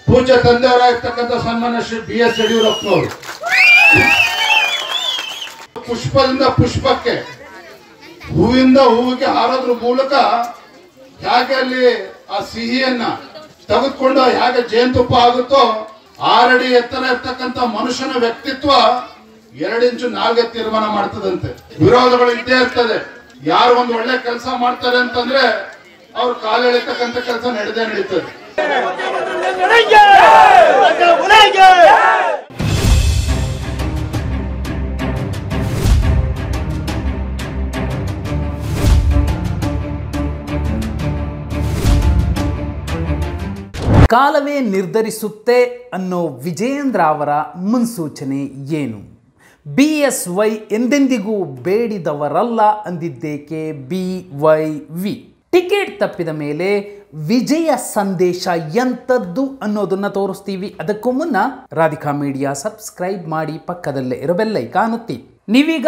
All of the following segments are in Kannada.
ಪೂಜ್ಯ ತಂದೆಯವರಾಗಿರ್ತಕ್ಕಂಥ ಸನ್ಮಾನ್ಯ ಶ್ರೀ ಬಿ ಎಸ್ ಯಡಿಯೂರಪ್ಪನವರು ಪುಷ್ಪದಿಂದ ಪುಷ್ಪಕ್ಕೆ ಹೂವಿಂದ ಹೂವಿಗೆ ಹಾರೋದ್ರ ಮೂಲಕ ಹೇಗೆ ಅಲ್ಲಿ ಆ ಸಿಹಿಯನ್ನ ತೆಗೆದುಕೊಂಡು ಹೇಗೆ ಜೇನುತುಪ್ಪ ಆಗುತ್ತೋ ಆರಡಿ ಎತ್ತರ ಇರ್ತಕ್ಕಂಥ ಮನುಷ್ಯನ ವ್ಯಕ್ತಿತ್ವ ಎರಡಿಂಚು ನಾಲ್ಗೆ ತೀರ್ಮಾನ ಮಾಡ್ತದಂತೆ ವಿರೋಧಗಳು ಇದ್ದೇ ಇರ್ತದೆ ಯಾರು ಒಂದು ಒಳ್ಳೆ ಕೆಲಸ ಮಾಡ್ತಾರೆ ಅಂತಂದ್ರೆ ಅವ್ರು ಕಾಲು ಎಳಿತಕ್ಕಂಥ ಕೆಲಸ ನಡೆದೇ ನಡೀತದೆ ಕಾಲವೇ ನಿರ್ಧರಿಸುತ್ತೆ ಅನ್ನೋ ವಿಜಯೇಂದ್ರ ಅವರ ಮುನ್ಸೂಚನೆ ಏನು ಬಿ ಎಸ್ ವೈ ಎಂದೆಂದಿಗೂ ಬೇಡಿದವರಲ್ಲ ಅಂದಿದ್ದೇಕೆ ಬಿ ವೈ ವಿ ಟಿಕೆಟ್ ತಪ್ಪಿದ ಮೇಲೆ ವಿಜಯ ಸಂದೇಶ ಎಂಥದ್ದು ಅನ್ನೋದನ್ನ ತೋರಿಸ್ತೀವಿ ಅದಕ್ಕೂ ಮುನ್ನ ರಾಧಿಕಾ ಮೀಡಿಯಾ ಸಬ್ಸ್ಕ್ರೈಬ್ ಮಾಡಿ ಪಕ್ಕದಲ್ಲೇ ಇರಬೆಲ್ಲೈ ಕಾಣುತ್ತಿ ನೀವೀಗ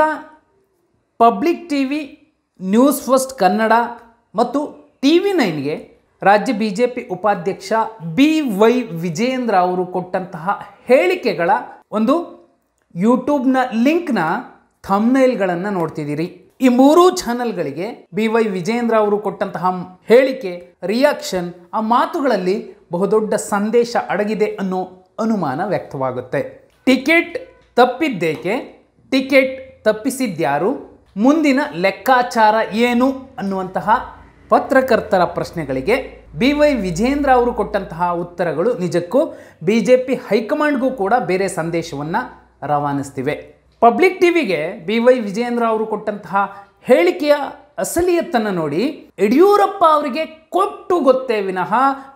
public T V news first Kannada ಮತ್ತು ಟಿ ವಿ ನೈನ್ಗೆ ರಾಜ್ಯ ಬಿ ಜೆ ಪಿ ಉಪಾಧ್ಯಕ್ಷ ಬಿ ವೈ ವಿಜೇಂದ್ರ ಅವರು ಕೊಟ್ಟಂತಹ ಹೇಳಿಕೆಗಳ ಒಂದು ಯೂಟ್ಯೂಬ್ನ ಲಿಂಕ್ನ ಥಮ್ನೈಲ್ಗಳನ್ನು ನೋಡ್ತಿದ್ದೀರಿ ಈ ಮೂರೂ ಚಾನೆಲ್ಗಳಿಗೆ ಬಿ ವೈ ವಿಜೇಂದ್ರ ಅವರು ಕೊಟ್ಟಂತಹ ಹೇಳಿಕೆ ರಿಯಾಕ್ಷನ್ ಆ ಮಾತುಗಳಲ್ಲಿ ಬಹುದೊಡ್ಡ ಸಂದೇಶ ಅಡಗಿದೆ ಅನ್ನೋ ಅನುಮಾನ ವ್ಯಕ್ತವಾಗುತ್ತೆ ಟಿಕೆಟ್ ತಪ್ಪಿದ್ದೇಕೆ ಟಿಕೆಟ್ ತಪ್ಪಿಸಿದ್ಯಾರು ಮುಂದಿನ ಲೆಕ್ಕಾಚಾರ ಏನು ಅನ್ನುವಂತಹ ಪತ್ರಕರ್ತರ ಪ್ರಶ್ನೆಗಳಿಗೆ ಬಿ ವೈ ವಿಜೇಂದ್ರ ಅವರು ಕೊಟ್ಟಂತಹ ಉತ್ತರಗಳು ನಿಜಕ್ಕೂ ಬಿ ಜೆ ಪಿ ಹೈಕಮಾಂಡ್ಗೂ ಕೂಡ ಬೇರೆ ಸಂದೇಶವನ್ನು ರವಾನಿಸ್ತಿವೆ ಪಬ್ಲಿಕ್ ಟಿವಿಗೆ ಬಿ ವೈ ವಿಜೇಂದ್ರ ಅವರು ಕೊಟ್ಟಂತಹ ಹೇಳಿಕೆಯ ಅಸಲಿಯತ್ತನ್ನು ನೋಡಿ ಯಡಿಯೂರಪ್ಪ ಅವರಿಗೆ ಕೊಟ್ಟು ಗೊತ್ತೇ ವಿನಃ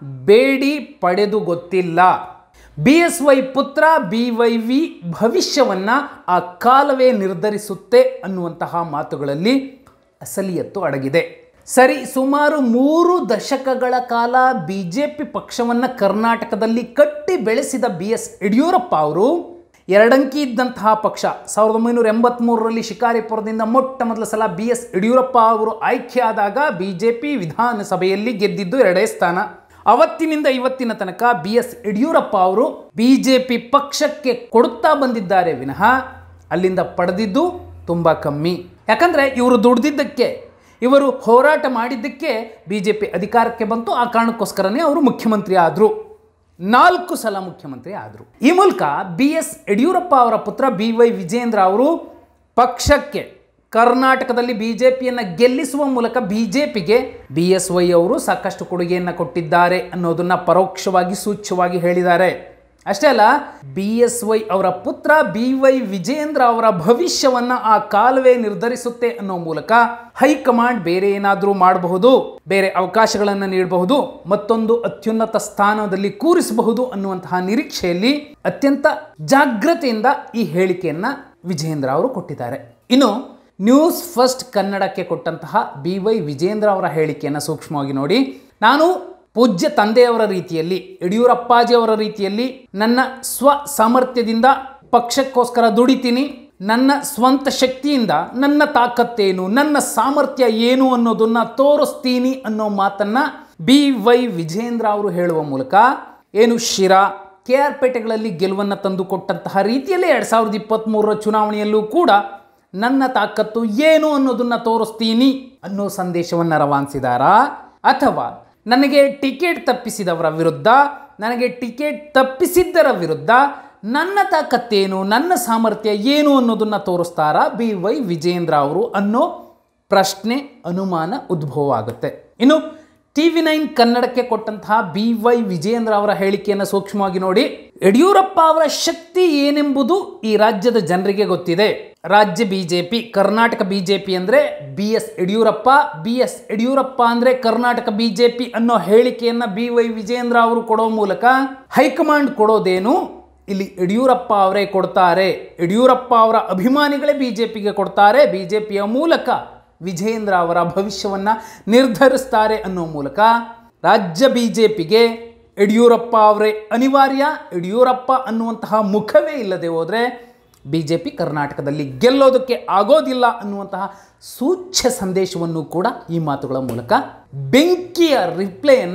ಬೇಡಿ ಪಡೆದು ಗೊತ್ತಿಲ್ಲ ಬಿ ಎಸ್ ವೈ ಪುತ್ರ ಬಿ ವೈ ವಿ ಭವಿಷ್ಯವನ್ನ ಆ ಕಾಲವೇ ನಿರ್ಧರಿಸುತ್ತೆ ಅನ್ನುವಂತಹ ಮಾತುಗಳಲ್ಲಿ ಅಸಲಿಯತ್ತು ಅಡಗಿದೆ ಸರಿ ಸುಮಾರು ಮೂರು ದಶಕಗಳ ಕಾಲ ಬಿ ಜೆ ಪಿ ಪಕ್ಷವನ್ನು ಕರ್ನಾಟಕದಲ್ಲಿ ಕಟ್ಟಿ ಬೆಳೆಸಿದ ಬಿ ಎಸ್ ಯಡಿಯೂರಪ್ಪ ಅವರು ಎರಡಂಕಿ ಇದ್ದಂತಹ ಪಕ್ಷ ಸಾವಿರದ ಒಂಬೈನೂರ ಎಂಬತ್ತ್ಮೂರರಲ್ಲಿ ಶಿಕಾರಿಪುರದಿಂದ ಮೊಟ್ಟ ಮೊದಲ ಸಲ ಬಿ ಎಸ್ ಯಡಿಯೂರಪ್ಪ ಅವರು ಆಯ್ಕೆಯಾದಾಗ ಬಿ ಜೆ ಪಿ ವಿಧಾನಸಭೆಯಲ್ಲಿ ಗೆದ್ದಿದ್ದು ಎರಡೇ ಸ್ಥಾನ ಅವತ್ತಿನಿಂದ ಇವತ್ತಿನ ತನಕ ಬಿ ಎಸ್ ಯಡಿಯೂರಪ್ಪ ಅವರು ಬಿ ಜೆ ಪಿ ಪಕ್ಷಕ್ಕೆ ಕೊಡುತ್ತಾ ಬಂದಿದ್ದಾರೆ ವಿನಃ ಅಲ್ಲಿಂದ ಪಡೆದಿದ್ದು ತುಂಬ ಕಮ್ಮಿ ಯಾಕಂದರೆ ಇವರು ದುಡ್ದಿದ್ದಕ್ಕೆ ಇವರು ಹೋರಾಟ ಮಾಡಿದ್ದಕ್ಕೆ ಬಿ ಜೆ ಪಿ ಅಧಿಕಾರಕ್ಕೆ ಬಂತು ಆ ಕಾರಣಕ್ಕೋಸ್ಕರನೇ ಅವರು ಮುಖ್ಯಮಂತ್ರಿ ಆದರು ನಾಲ್ಕು ಸಲ ಮುಖ್ಯಮಂತ್ರಿ ಆದರು ಈ ಮೂಲಕ ಬಿ ಎಸ್ ಯಡಿಯೂರಪ್ಪ ಅವರ ಪುತ್ರ ಬಿ ವೈ ವಿಜೇಂದ್ರ ಅವರು ಪಕ್ಷಕ್ಕೆ ಕರ್ನಾಟಕದಲ್ಲಿ ಬಿ ಜೆ ಪಿಯನ್ನು ಗೆಲ್ಲಿಸುವ ಮೂಲಕ ಬಿ ಜೆ ಪಿಗೆ ಬಿ ಎಸ್ ವೈ ಅವರು ಸಾಕಷ್ಟು ಕೊಡುಗೆಯನ್ನು ಕೊಟ್ಟಿದ್ದಾರೆ ಅನ್ನೋದನ್ನ ಪರೋಕ್ಷವಾಗಿ ಸೂಚ್ಯವಾಗಿ ಹೇಳಿದ್ದಾರೆ ಅಷ್ಟೇ ಅಲ್ಲ ಬಿ ಎಸ್ ವೈ ಅವರ ಪುತ್ರ ಬಿ ವೈ ವಿಜೇಂದ್ರ ಅವರ ಭವಿಷ್ಯವನ್ನ ಆ ಕಾಲವೇ ನಿರ್ಧರಿಸುತ್ತೆ ಅನ್ನೋ ಮೂಲಕ ಹೈಕಮಾಂಡ್ ಬೇರೆ ಏನಾದರೂ ಮಾಡಬಹುದು ಬೇರೆ ಅವಕಾಶಗಳನ್ನು ನೀಡಬಹುದು ಮತ್ತೊಂದು ಅತ್ಯುನ್ನತ ಸ್ಥಾನದಲ್ಲಿ ಕೂರಿಸಬಹುದು ಅನ್ನುವಂತಹ ನಿರೀಕ್ಷೆಯಲ್ಲಿ ಅತ್ಯಂತ ಜಾಗ್ರತೆಯಿಂದ ಈ ಹೇಳಿಕೆಯನ್ನ ವಿಜೇಂದ್ರ ಅವರು ಕೊಟ್ಟಿದ್ದಾರೆ ಇನ್ನು ನ್ಯೂಸ್ ಫಸ್ಟ್ ಕನ್ನಡಕ್ಕೆ ಕೊಟ್ಟಂತಹ ಬಿ ವೈ ವಿಜೇಂದ್ರ ಅವರ ಹೇಳಿಕೆಯನ್ನು ಸೂಕ್ಷ್ಮವಾಗಿ ನೋಡಿ ನಾನು ಪೂಜ್ಯ ತಂದೆಯವರ ರೀತಿಯಲ್ಲಿ ಯಡಿಯೂರಪ್ಪಾಜಿ ಅವರ ರೀತಿಯಲ್ಲಿ ನನ್ನ ಸ್ವ ಸಾಮರ್ಥ್ಯದಿಂದ ಪಕ್ಷಕ್ಕೋಸ್ಕರ ದುಡಿತೀನಿ ನನ್ನ ಸ್ವಂತ ಶಕ್ತಿಯಿಂದ ನನ್ನ ತಾಕತ್ತೇನು ನನ್ನ ಸಾಮರ್ಥ್ಯ ಏನು ಅನ್ನೋದನ್ನ ತೋರಿಸ್ತೀನಿ ಅನ್ನೋ ಮಾತನ್ನ ಬಿ ವೈ ವಿಜೇಂದ್ರ ಅವರು ಹೇಳುವ ಮೂಲಕ ಏನು ಶಿರಾ ಕೆ ಆರ್ ಪೇಟೆಗಳಲ್ಲಿ ಗೆಲುವನ್ನು ತಂದುಕೊಟ್ಟಂತಹ ರೀತಿಯಲ್ಲೇ ಎರಡು ಸಾವಿರದ ಇಪ್ಪತ್ತ್ಮೂರರ ಚುನಾವಣೆಯಲ್ಲೂ ಕೂಡ ನನ್ನ ತಾಕತ್ತು ಏನು ಅನ್ನೋದನ್ನ ತೋರಿಸ್ತೀನಿ ಅನ್ನೋ ಸಂದೇಶವನ್ನು ರವಾನಿಸಿದಾರಾ ಅಥವಾ ನನಗೆ ಟಿಕೆಟ್ ತಪ್ಪಿಸಿದವರ ವಿರುದ್ಧ ನನಗೆ ಟಿಕೆಟ್ ತಪ್ಪಿಸಿದ್ದರ ವಿರುದ್ಧ ನನ್ನ ತಾಕತ್ತೇನು ನನ್ನ ಸಾಮರ್ಥ್ಯ ಏನು ಅನ್ನೋದನ್ನ ತೋರಿಸ್ತಾರಾ ಬಿ ವೈ ವಿಜೇಂದ್ರ ಅವರು ಅನ್ನೋ ಪ್ರಶ್ನೆ ಅನುಮಾನ ಉದ್ಭವ ಆಗುತ್ತೆ ಇನ್ನು ಟಿ ವಿ ನೈನ್ ಕನ್ನಡಕ್ಕೆ ಕೊಟ್ಟಂತಹ ಬಿ ವೈ ವಿಜೇಂದ್ರ ಅವರ ಹೇಳಿಕೆಯನ್ನು ಸೂಕ್ಷ್ಮವಾಗಿ ನೋಡಿ ಯಡಿಯೂರಪ್ಪ ಅವರ ಶಕ್ತಿ ಏನೆಂಬುದು ಈ ರಾಜ್ಯದ ಜನರಿಗೆ ಗೊತ್ತಿದೆ ರಾಜ್ಯ ಬಿಜೆಪಿ ಕರ್ನಾಟಕ ಬಿಜೆಪಿ ಅಂದ್ರೆ B S Yediyurappa B S Yediyurappa ಅಂದ್ರೆ ಕರ್ನಾಟಕ ಬಿಜೆಪಿ ಅನ್ನೋ ಹೇಳಿಕೆಯನ್ನ ಬಿ ವೈ ವಿಜೇಂದ್ರ ಅವರು ಕೊಡೋ ಮೂಲಕ ಹೈಕಮಾಂಡ್ ಕೊಡೋದೇನು ಇಲ್ಲಿ ಯಡಿಯೂರಪ್ಪ ಅವರೇ ಕೊಡ್ತಾರೆ ಯಡಿಯೂರಪ್ಪ ಅವರ ಅಭಿಮಾನಿಗಳೇ ಬಿಜೆಪಿಗೆ ಕೊಡ್ತಾರೆ ಬಿಜೆಪಿಯ ಮೂಲಕ ವಿಜೇಂದ್ರ ಅವರ ಭವಿಷ್ಯವನ್ನ ನಿರ್ಧರಿಸ್ತಾರೆ ಅನ್ನೋ ಮೂಲಕ ರಾಜ್ಯ ಬಿಜೆಪಿಗೆ ಯಡಿಯೂರಪ್ಪ ಅವರೇ ಅನಿವಾರ್ಯ ಯಡಿಯೂರಪ್ಪ ಅನ್ನುವಂತಹ ಮುಖವೇ ಇಲ್ಲದೆ ಹೋದರೆ ಬಿ ಜೆ ಪಿ ಕರ್ನಾಟಕದಲ್ಲಿ ಗೆಲ್ಲೋದಕ್ಕೆ ಆಗೋದಿಲ್ಲ ಅನ್ನುವಂತಹ ಸೂಚ್ಯ ಸಂದೇಶವನ್ನು ಕೂಡ ಈ ಮಾತುಗಳ ಮೂಲಕ ಬೆಂಕಿಯ ರಿಪ್ಲೈಯನ್ನು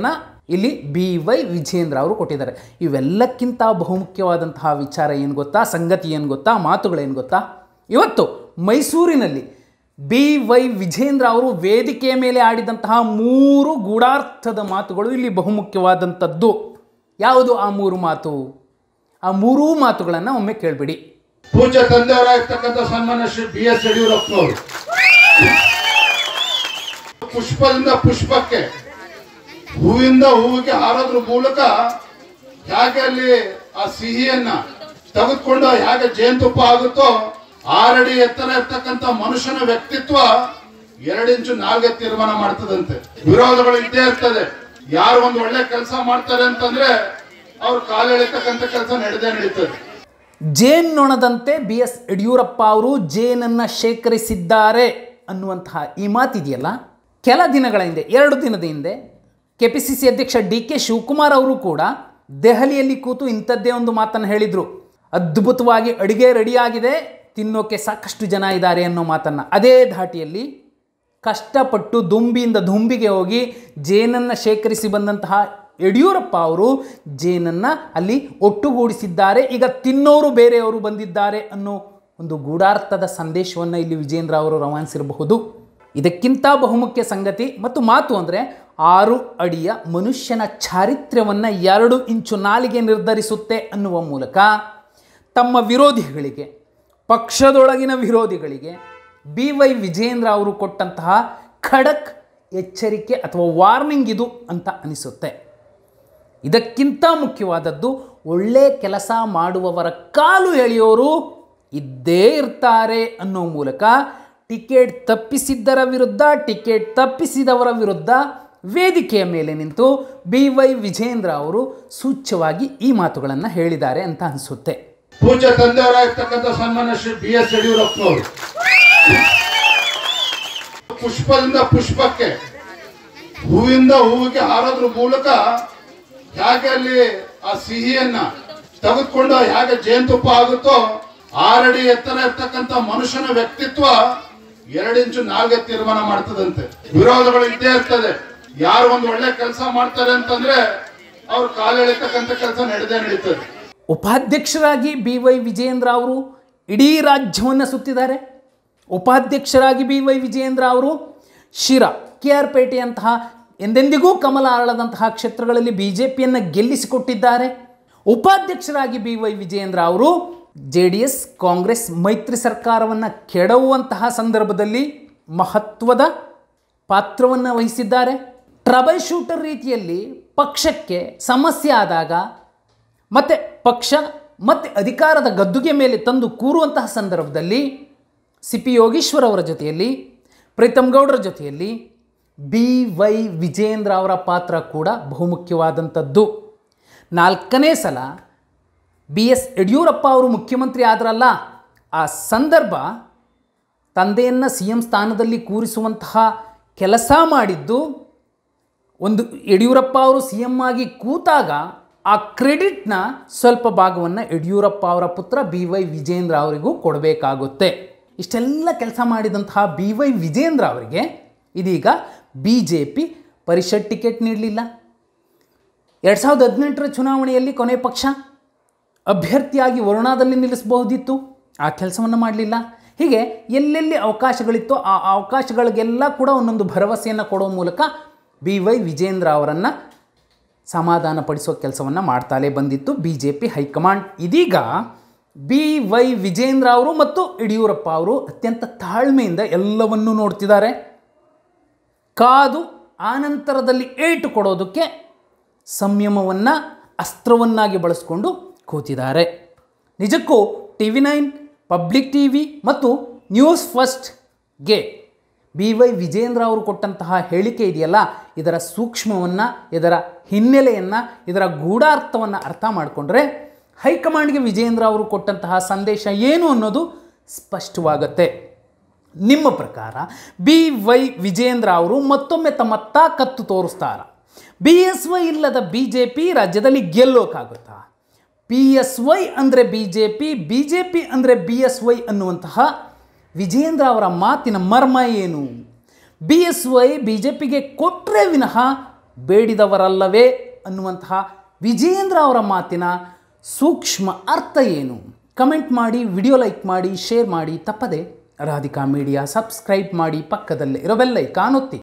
ಇಲ್ಲಿ ಬಿ ವೈ ವಿಜೇಂದ್ರ ಅವರು ಕೊಟ್ಟಿದ್ದಾರೆ ಇವೆಲ್ಲಕ್ಕಿಂತ ಬಹುಮುಖ್ಯವಾದಂತಹ ವಿಚಾರ ಏನು ಗೊತ್ತಾ ಸಂಗತಿ ಏನು ಗೊತ್ತಾ ಮಾತುಗಳೇನು ಗೊತ್ತಾ ಇವತ್ತು ಮೈಸೂರಿನಲ್ಲಿ ಬಿ ವೈ ವಿಜೇಂದ್ರ ಅವರು ವೇದಿಕೆಯ ಮೇಲೆ ಆಡಿದಂತಹ ಮೂರು ಗೂಢಾರ್ಥದ ಮಾತುಗಳು ಇಲ್ಲಿ ಬಹುಮುಖ್ಯವಾದಂಥದ್ದು ಯಾವುದು ಆ ಮೂರು ಮಾತು ಆ ಮೂರೂ ಮಾತುಗಳನ್ನು ಒಮ್ಮೆ ಕೇಳಿಬಿಡಿ ಪೂಜ್ಯ ತಂದೆಯವರಾಗಿರ್ತಕ್ಕಂಥ ಸನ್ಮಾನ್ಯ ಶ್ರೀ ಬಿ ಎಸ್ ಯಡಿಯೂರಪ್ಪನವರು ಪುಷ್ಪದಿಂದ ಪುಷ್ಪಕ್ಕೆ ಹೂವಿಂದ ಹೂವಿಗೆ ಹಾರೋದ್ರ ಮೂಲಕ ಹೇಗೆ ಅಲ್ಲಿ ಆ ಸಿಹಿಯನ್ನ ತೆಗೆದುಕೊಂಡು ಹೇಗೆ ಜೇನುತುಪ್ಪ ಆಗುತ್ತೋ ಆರಡಿ ಎತ್ತರ ಇರ್ತಕ್ಕಂಥ ಮನುಷ್ಯನ ವ್ಯಕ್ತಿತ್ವ ಎರಡು ಇಂಚು ನಾಲ್ಗೆ ತೀರ್ಮಾನ ಮಾಡ್ತದಂತೆ ವಿರೋಧಗಳು ಇದ್ದೇ ಇರ್ತದೆ ಯಾರು ಒಂದು ಒಳ್ಳೆ ಕೆಲಸ ಮಾಡ್ತಾರೆ ಅಂತಂದ್ರೆ ಅವ್ರು ಕಾಲೆಳಿತಕ್ಕಂಥ ಕೆಲಸ ನಡೆದೇ ನಡೀತದೆ ಜೇನ್ನೊಣದಂತೆ ಬಿ ಎಸ್ ಯಡಿಯೂರಪ್ಪ ಅವರು ಜೇನನ್ನು ಶೇಖರಿಸಿದ್ದಾರೆ ಅನ್ನುವಂತಹ ಈ ಮಾತಿದೆಯಲ್ಲ ಕೆಲ ದಿನಗಳ ಹಿಂದೆ ಎರಡು ದಿನದ ಹಿಂದೆ ಕೆ ಪಿ ಸಿ ಸಿ ಅಧ್ಯಕ್ಷ ಡಿ ಕೆ ಶಿವಕುಮಾರ್ ಅವರು ಕೂಡ ದೆಹಲಿಯಲ್ಲಿ ಕೂತು ಇಂಥದ್ದೇ ಒಂದು ಮಾತನ್ನು ಹೇಳಿದರು ಅದ್ಭುತವಾಗಿ ಅಡಿಗೆ ರೆಡಿಯಾಗಿದೆ ತಿನ್ನೋಕೆ ಸಾಕಷ್ಟು ಜನ ಇದ್ದಾರೆ ಅನ್ನೋ ಮಾತನ್ನು ಅದೇ ಧಾಟಿಯಲ್ಲಿ ಕಷ್ಟಪಟ್ಟು ದುಂಬಿಯಿಂದ ದುಂಬಿಗೆ ಹೋಗಿ ಜೇನನ್ನು ಶೇಖರಿಸಿ ಬಂದಂತಹ ಯಡಿಯೂರಪ್ಪ ಅವರು ಜೇನನ್ನು ಅಲ್ಲಿ ಒಟ್ಟುಗೂಡಿಸಿದ್ದಾರೆ ಈಗ ತಿನ್ನೋರು ಬೇರೆಯವರು ಬಂದಿದ್ದಾರೆ ಅನ್ನೋ ಒಂದು ಗೂಢಾರ್ಥದ ಸಂದೇಶವನ್ನು ಇಲ್ಲಿ ವಿಜೇಂದ್ರ ಅವರು ರವಾನಿಸಿರಬಹುದು ಇದಕ್ಕಿಂತ ಬಹುಮುಖ್ಯ ಸಂಗತಿ ಮತ್ತು ಮಾತು ಅಂದರೆ ಆರು ಅಡಿಯ ಮನುಷ್ಯನ ಚಾರಿತ್ರ್ಯವನ್ನು ಎರಡು ಇಂಚು ನಾಲಿಗೆ ನಿರ್ಧರಿಸುತ್ತೆ ಅನ್ನುವ ಮೂಲಕ ತಮ್ಮ ವಿರೋಧಿಗಳಿಗೆ ಪಕ್ಷದೊಳಗಿನ ವಿರೋಧಿಗಳಿಗೆ ಬಿ ವೈ ವಿಜೇಂದ್ರ ಅವರು ಕೊಟ್ಟಂತಹ ಖಡಕ್ ಎಚ್ಚರಿಕೆ ಅಥವಾ ವಾರ್ನಿಂಗ್ ಇದು ಅಂತ ಅನಿಸುತ್ತೆ ಇದಕ್ಕಿಂತ ಮುಖ್ಯವಾದದ್ದು ಒಳ್ಳೆ ಕೆಲಸ ಮಾಡುವವರ ಕಾಲು ಎಳೆಯೋರು ಇದ್ದೇ ಇರ್ತಾರೆ ಅನ್ನೋ ಮೂಲಕ ಟಿಕೆಟ್ ತಪ್ಪಿಸಿದ್ದರ ವಿರುದ್ಧ ಟಿಕೆಟ್ ತಪ್ಪಿಸಿದವರ ವಿರುದ್ಧ ವೇದಿಕೆಯ ಮೇಲೆ ನಿಂತು ಬಿ ವೈ ವಿಜೇಂದ್ರ ಅವರು ಸೂಚ್ಯವಾಗಿ ಈ ಮಾತುಗಳನ್ನು ಹೇಳಿದ್ದಾರೆ ಅಂತ ಅನಿಸುತ್ತೆ ಪೂಜ್ಯ ತಂದೆಯವರಾಗಿರ್ತಕ್ಕಂಥ ಸನ್ಮಾನ್ಯ ಶ್ರೀ ಬಿ ಎಸ್ ಯಡಿಯೂರಪ್ಪನವರು ಪುಷ್ಪದಿಂದ ಪುಷ್ಪಕ್ಕೆ ಹೂವಿಂದ ಹೂವಿಗೆ ಹಾರೋದ್ರ ಮೂಲಕ ಹೇಗೆ ಅಲ್ಲಿ ಆ ಸಿಹಿಯನ್ನ ತೆಗೆದುಕೊಂಡು ಹೇಗೆ ಜೇನುತುಪ್ಪ ಆಗುತ್ತೋ ಆರಡಿ ಎತ್ತರ ಇರ್ತಕ್ಕಂಥ ಮನುಷ್ಯನ ವ್ಯಕ್ತಿತ್ವ ಎರಡು ಇಂಚು ನಾಲ್ಗೆ ತೀರ್ಮಾನ ಮಾಡ್ತದಂತೆ ವಿರೋಧಗಳು ಇದ್ದೇ ಇರ್ತದೆ ಯಾರು ಒಂದು ಒಳ್ಳೆ ಕೆಲಸ ಮಾಡ್ತಾರೆ ಅಂತಂದ್ರೆ ಅವ್ರು ಕಾಲೆಳಿತಕ್ಕಂಥ ಕೆಲಸ ನಡೆದೇ ನಡೀತದೆ ಉಪಾಧ್ಯಕ್ಷರಾಗಿ ಬಿ ವೈ ವಿಜಯೇಂದ್ರ ಅವರು ಇಡೀ ರಾಜ್ಯವನ್ನು ಸುತ್ತಿದ್ದಾರೆ ಉಪಾಧ್ಯಕ್ಷರಾಗಿ ಬಿ ವೈ ವಿಜಯೇಂದ್ರ ಅವರು ಶಿರಾ ಕೆ ಆರ್ ಪೇಟೆಯಂತಹ ಎಂದೆಂದಿಗೂ ಕಮಲ ಅರಳದಂತಹ ಕ್ಷೇತ್ರಗಳಲ್ಲಿ ಬಿ ಜೆ ಪಿಯನ್ನು ಗೆಲ್ಲಿಸಿಕೊಟ್ಟಿದ್ದಾರೆ ಉಪಾಧ್ಯಕ್ಷರಾಗಿ ಬಿ ವೈ ವಿಜಯೇಂದ್ರ ಅವರು ಜೆ ಡಿ ಎಸ್ ಕಾಂಗ್ರೆಸ್ ಮೈತ್ರಿ ಸರ್ಕಾರವನ್ನು ಕೆಡವುವಂತಹ ಸಂದರ್ಭದಲ್ಲಿ ಮಹತ್ವದ ಪಾತ್ರವನ್ನು ವಹಿಸಿದ್ದಾರೆ ಟ್ರಬಲ್ ಶೂಟರ್ ರೀತಿಯಲ್ಲಿ ಪಕ್ಷಕ್ಕೆ ಸಮಸ್ಯೆ ಆದಾಗ ಮತ್ತು ಪಕ್ಷ ಮತ್ತು ಅಧಿಕಾರದ ಗದ್ದುಗೆ ಮೇಲೆ ತಂದು ಕೂರುವಂತಹ ಸಂದರ್ಭದಲ್ಲಿ ಸಿ ಪಿ ಯೋಗೀಶ್ವರ್ ಅವರ ಜೊತೆಯಲ್ಲಿ ಪ್ರೀತಮ್ ಗೌಡರ ಜೊತೆಯಲ್ಲಿ ಬಿ ವೈ ವಿಜೇಂದ್ರ ಅವರ ಪಾತ್ರ ಕೂಡ ಬಹುಮುಖ್ಯವಾದಂಥದ್ದು ನಾಲ್ಕನೇ ಸಲ ಬಿ ಎಸ್ ಯಡಿಯೂರಪ್ಪ ಅವರು ಮುಖ್ಯಮಂತ್ರಿ ಆದ್ರಲ್ಲ ಆ ಸಂದರ್ಭ ತಂದೆಯನ್ನು ಸಿ ಎಂ ಸ್ಥಾನದಲ್ಲಿ ಕೂರಿಸುವಂತಹ ಕೆಲಸ ಮಾಡಿದ್ದು ಒಂದು ಯಡಿಯೂರಪ್ಪ ಅವರು ಸಿ ಎಮ್ ಆಗಿ ಕೂತಾಗ ಆ ಕ್ರೆಡಿಟ್ನ ಸ್ವಲ್ಪ ಭಾಗವನ್ನು ಯಡಿಯೂರಪ್ಪ ಅವರ ಪುತ್ರ ಬಿ ವೈ ವಿಜೇಂದ್ರ ಅವರಿಗೂ ಕೊಡಬೇಕಾಗುತ್ತೆ ಇಷ್ಟೆಲ್ಲ ಕೆಲಸ ಮಾಡಿದಂತಹ ಬಿ ವೈ ವಿಜೇಂದ್ರ ಅವರಿಗೆ ಇದೀಗ ಬಿ ಜೆ ಪಿ ಪರಿಷತ್ ಟಿಕೆಟ್ ನೀಡಲಿಲ್ಲ ಎರಡು ಸಾವಿರದ ಹದಿನೆಂಟರ ಚುನಾವಣೆಯಲ್ಲಿ ಕೊನೆ ಪಕ್ಷ ಅಭ್ಯರ್ಥಿಯಾಗಿ ವರುಣಾದಲ್ಲಿ ನಿಲ್ಲಿಸಬಹುದಿತ್ತು ಆ ಕೆಲಸವನ್ನು ಮಾಡಲಿಲ್ಲ ಹೀಗೆ ಎಲ್ಲೆಲ್ಲಿ ಅವಕಾಶಗಳಿತ್ತೋ ಆ ಅವಕಾಶಗಳಿಗೆಲ್ಲ ಕೂಡ ಒಂದೊಂದು ಭರವಸೆಯನ್ನು ಕೊಡುವ ಮೂಲಕ ಬಿ ವೈ ವಿಜೇಂದ್ರ ಅವರನ್ನು ಸಮಾಧಾನಪಡಿಸೋ ಕೆಲಸವನ್ನು ಮಾಡ್ತಾಲೇ ಬಂದಿತ್ತು ಬಿ ಜೆ ಪಿ ಹೈಕಮಾಂಡ್ ಇದೀಗ ಬಿ ವೈ ವಿಜೇಂದ್ರ ಅವರು ಮತ್ತು ಯಡಿಯೂರಪ್ಪ ಅವರು ಅತ್ಯಂತ ತಾಳ್ಮೆಯಿಂದ ಎಲ್ಲವನ್ನೂ ನೋಡ್ತಿದ್ದಾರೆ ಕಾದು ಆನಂತರದಲ್ಲಿ ಏಟು ಕೊಡೋದಕ್ಕೆ ಸಂಯಮವನ್ನು ಅಸ್ತ್ರವನ್ನಾಗಿ ಬಳಸಿಕೊಂಡು ಕೂತಿದ್ದಾರೆ ನಿಜಕ್ಕೂ T V nine public T V ಮತ್ತು ನ್ಯೂಸ್ ಫಸ್ಟ್ಗೆ ಬಿ ವೈ ವಿಜೇಂದ್ರ ಅವರು ಕೊಟ್ಟಂತಹ ಹೇಳಿಕೆ ಇದೆಯಲ್ಲ ಇದರ ಸೂಕ್ಷ್ಮವನ್ನು ಇದರ ಹಿನ್ನೆಲೆಯನ್ನು ಇದರ ಗೂಢಾರ್ಥವನ್ನು ಅರ್ಥ ಮಾಡಿಕೊಂಡ್ರೆ ಹೈಕಮಾಂಡ್ಗೆ ವಿಜೇಂದ್ರ ಅವರು ಕೊಟ್ಟಂತಹ ಸಂದೇಶ ಏನು ಅನ್ನೋದು ಸ್ಪಷ್ಟವಾಗುತ್ತೆ ನಿಮ್ಮ ಪ್ರಕಾರ ಬಿ ವೈ ವಿಜೇಂದ್ರ ಅವರು ಮತ್ತೊಮ್ಮೆ ತಮ್ಮ ತಾಕತ್ತು ತೋರಿಸ್ತಾರ ಬಿ ಎಸ್ ವೈ ಇಲ್ಲದ ಬಿ ಜೆ ಪಿ ರಾಜ್ಯದಲ್ಲಿ ಗೆಲ್ಲೋಕ್ಕಾಗುತ್ತಾ ಪಿ ಎಸ್ ವೈ ಅಂದರೆ B J P B J P ಅಂದರೆ ಬಿ ಎಸ್ ವೈ ಅನ್ನುವಂತಹ ವಿಜೇಂದ್ರ ಅವರ ಮಾತಿನ ಮರ್ಮ ಏನು B S Y B J ಪಿಗೆ ಕೊಟ್ಟರೆ ವಿನಃ ಬೇಡಿದವರಲ್ಲವೇ ಅನ್ನುವಂತಹ ವಿಜೇಂದ್ರ ಅವರ ಮಾತಿನ ಸೂಕ್ಷ್ಮ ಅರ್ಥ ಏನು ಕಮೆಂಟ್ ಮಾಡಿ ವಿಡಿಯೋ ಲೈಕ್ ಮಾಡಿ ಶೇರ್ ಮಾಡಿ ತಪ್ಪದೆ ರಾಧಿಕಾ ಮೀಡಿಯಾ ಸಬ್ಸ್ಕ್ರೈಬ್ ಮಾಡಿ ಪಕ್ಕದಲ್ಲೇ ಇರೋ ಬೆಲ್ಲೈ ಕಾಣುತ್ತಿ